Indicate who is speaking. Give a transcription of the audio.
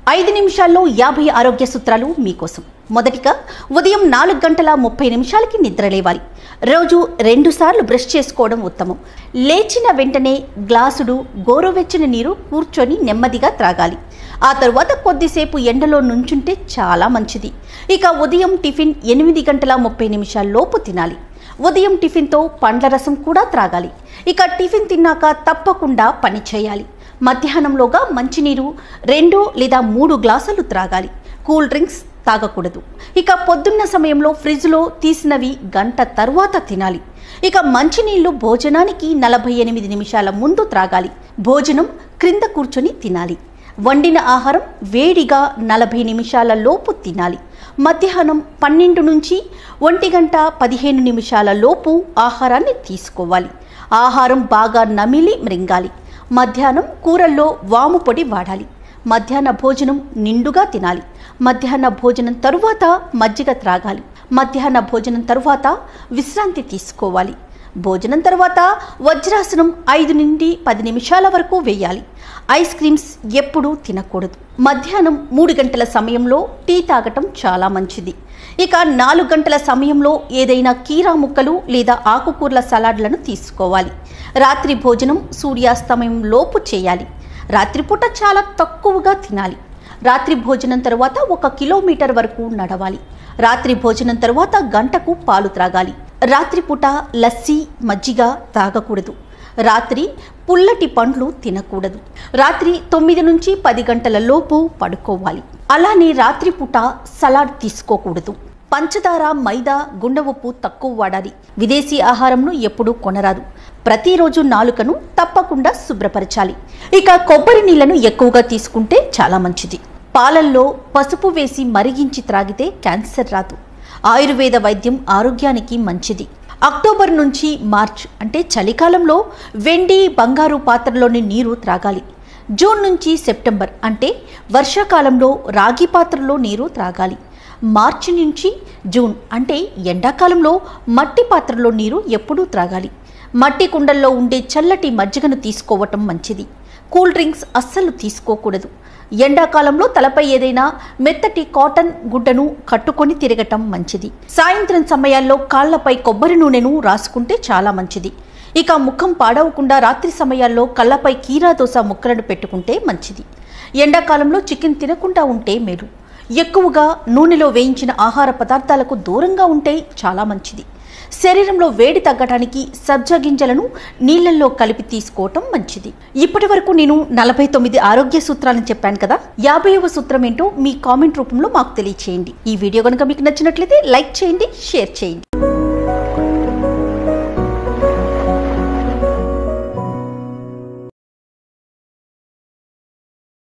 Speaker 1: ఐదు నిమిషాల్లో యాభై ఆరోగ్య సూత్రాలు మీకోసం మొదటిగా ఉదయం నాలుగు గంటల ముప్పై నిమిషాలకి నిద్ర లేవాలి రోజు రెండు సార్లు బ్రష్ చేసుకోవడం ఉత్తమం లేచిన వెంటనే గ్లాసుడు గోరువెచ్చని నీరు కూర్చొని నెమ్మదిగా త్రాగాలి ఆ తరువాత కొద్దిసేపు ఎండలో నుంచుంటే చాలా మంచిది ఇక ఉదయం టిఫిన్ ఎనిమిది గంటల ముప్పై నిమిషాల లోపు తినాలి ఉదయం టిఫిన్తో పండ్ల రసం కూడా త్రాగాలి ఇక టిఫిన్ తిన్నాక తప్పకుండా పని చేయాలి మధ్యాహ్నంలోగా మంచినీరు రెండు లేదా మూడు గ్లాసులు త్రాగాలి కూల్ డ్రింక్స్ తాగకూడదు ఇక పొద్దున్న సమయంలో ఫ్రిడ్జ్లో తీసినవి గంట తర్వాత తినాలి ఇక మంచినీళ్లు భోజనానికి నలభై ఎనిమిది నిమిషాల ముందు త్రాగాలి భోజనం క్రింద కూర్చొని తినాలి వండిన ఆహారం వేడిగా నలభై నిమిషాల లోపు తినాలి మధ్యాహ్నం పన్నెండు నుంచి ఒంటి గంట పదిహేను నిమిషాల లోపు ఆహారాన్ని తీసుకోవాలి ఆహారం బాగా నమిలి మృంగాలి మధ్యాహ్నం కూరల్లో వాము పొడి వాడాలి మధ్యాహ్న భోజనం నిండుగా తినాలి మధ్యాహ్న భోజనం తరువాత మజ్జిగ త్రాగాలి మధ్యాహ్న భోజనం తరువాత విశ్రాంతి తీసుకోవాలి భోజనం తర్వాత వజ్రాసనం ఐదు నుండి పది నిమిషాల వరకు వేయాలి ఐస్ క్రీమ్స్ ఎప్పుడూ తినకూడదు మధ్యాహ్నం మూడు గంటల సమయంలో టీ తాగటం చాలా మంచిది ఇక నాలుగు గంటల సమయంలో ఏదైనా కీరా ముక్కలు లేదా ఆకుకూరల సలాడ్లను తీసుకోవాలి రాత్రి భోజనం సూర్యాస్తమయం లోపు చేయాలి రాత్రిపూట చాలా తక్కువగా తినాలి రాత్రి భోజనం తర్వాత ఒక కిలోమీటర్ వరకు నడవాలి రాత్రి భోజనం తర్వాత గంటకు పాలు త్రాగాలి రాత్రిపూట లస్సీ మజ్జిగ తాగకూడదు రాత్రి పుల్లటి పండ్లు తినకూడదు రాత్రి తొమ్మిది నుంచి పది గంటల లోపు పడుకోవాలి అలానే రాత్రిపూట సలాడ్ తీసుకోకూడదు పంచదార మైదా గుండె ఉప్పు తక్కువ వాడాలి విదేశీ ఆహారంను ఎప్పుడూ కొనరాదు ప్రతిరోజు నాలుకను తప్పకుండా శుభ్రపరచాలి ఇక కొబ్బరి నీళ్లను ఎక్కువగా తీసుకుంటే చాలా మంచిది పాలల్లో పసుపు వేసి మరిగించి త్రాగితే క్యాన్సర్ రాదు ఆయుర్వేద వైద్యం ఆరోగ్యానికి మంచిది అక్టోబర్ నుంచి మార్చ్ అంటే చలికాలంలో వెండి బంగారు పాత్రలోని నీరు త్రాగాలి జూన్ నుంచి సెప్టెంబర్ అంటే వర్షాకాలంలో రాగి పాత్రలో నీరు త్రాగాలి మార్చి నుంచి జూన్ అంటే ఎండాకాలంలో మట్టి పాత్రలో నీరు ఎప్పుడూ త్రాగాలి మట్టి కుండల్లో ఉండే చల్లటి మజ్జిగను తీసుకోవటం మంచిది కూల్ డ్రింక్స్ అస్సలు తీసుకోకూడదు ఎండాకాలంలో తలపై ఏదైనా మెత్తటి కాటన్ గుడ్డను కట్టుకొని తిరగటం మంచిది సాయంత్రం సమయాల్లో కాళ్లపై కొబ్బరి నూనెను రాసుకుంటే చాలా మంచిది ఇక ముఖం పాడవకుండా రాత్రి సమయాల్లో కళ్ళపై కీరా దోస ముక్కలను పెట్టుకుంటే మంచిది ఎండాకాలంలో చికెన్ తినకుండా ఉంటే మేలు ఎక్కువగా నూనెలో వేయించిన ఆహార పదార్థాలకు దూరంగా ఉంటే చాలా మంచిది శరీరంలో వేడి తగ్గడానికి సబ్జా గింజలను నీళ్లలో కలిపి తీసుకోవటం మంచిది ఇప్పటి వరకు నేను నలభై తొమ్మిది ఆరోగ్య సూత్రాలను చెప్పాను కదా యాభైవ సూత్రం ఏంటో మీ కామెంట్ రూపంలో మాకు తెలియచేయండి ఈ వీడియో కనుక మీకు నచ్చినట్లయితే లైక్ చేయండి షేర్ చేయండి